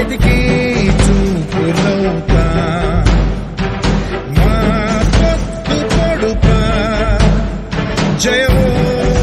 జాతికి చూపులవుతా మా పొత్తు పొడుపా జయమో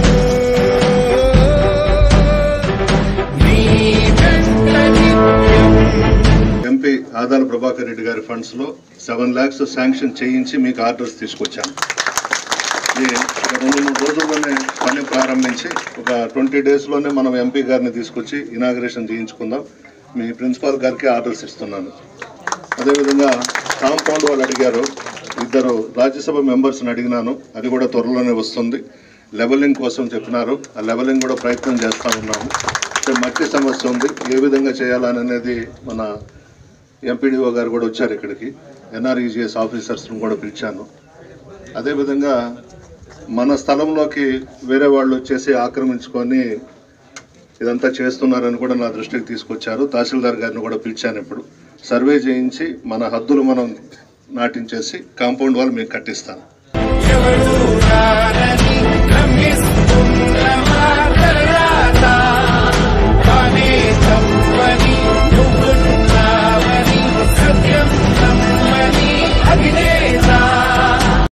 నీ వెంట నిత్యం ఎంపీ ఆదాల ప్రభాకర్ రెడ్డి గారి ఫండ్స్ లో సెవెన్ ల్యాక్స్ శాంక్షన్ చేయించి మీకు ఆర్డర్స్ తీసుకొచ్చాను ఇది ఒక రెండు మూడు రోజుల్లోనే పని ప్రారంభించి ఒక ట్వంటీ డేస్ లోనే మనం ఎంపీ గారిని తీసుకొచ్చి ఇనాగ్రేషన్ చేయించుకుందాం మీ ప్రిన్సిపాల్ గారికి ఆర్డర్స్ ఇస్తున్నాను అదేవిధంగా కాంపౌండ్ వాళ్ళు అడిగారు ఇద్దరు రాజ్యసభ మెంబర్స్ని అడిగినాను అది కూడా త్వరలోనే వస్తుంది లెవెలింగ్ కోసం చెప్పినారు ఆ లెవెలింగ్ కూడా ప్రయత్నం చేస్తూ ఉన్నాము అంటే మట్టి సమస్య ఉంది ఏ విధంగా చేయాలనేది మన ఎంపీడీఓ గారు కూడా వచ్చారు ఇక్కడికి ఎన్ఆర్ఈజిఎస్ ఆఫీసర్స్ని కూడా పిలిచాను అదేవిధంగా మన స్థలంలోకి వేరే వాళ్ళు వచ్చేసి ఆక్రమించుకొని ఇదంతా చేస్తున్నారని కూడా నా దృష్టికి తీసుకొచ్చారు తహసీల్దార్ గారిని కూడా పిలిచాను ఇప్పుడు సర్వే చేయించి మన హద్దులు మనం నాటించేసి కాంపౌండ్ వాళ్ళు మీకు కట్టిస్తాను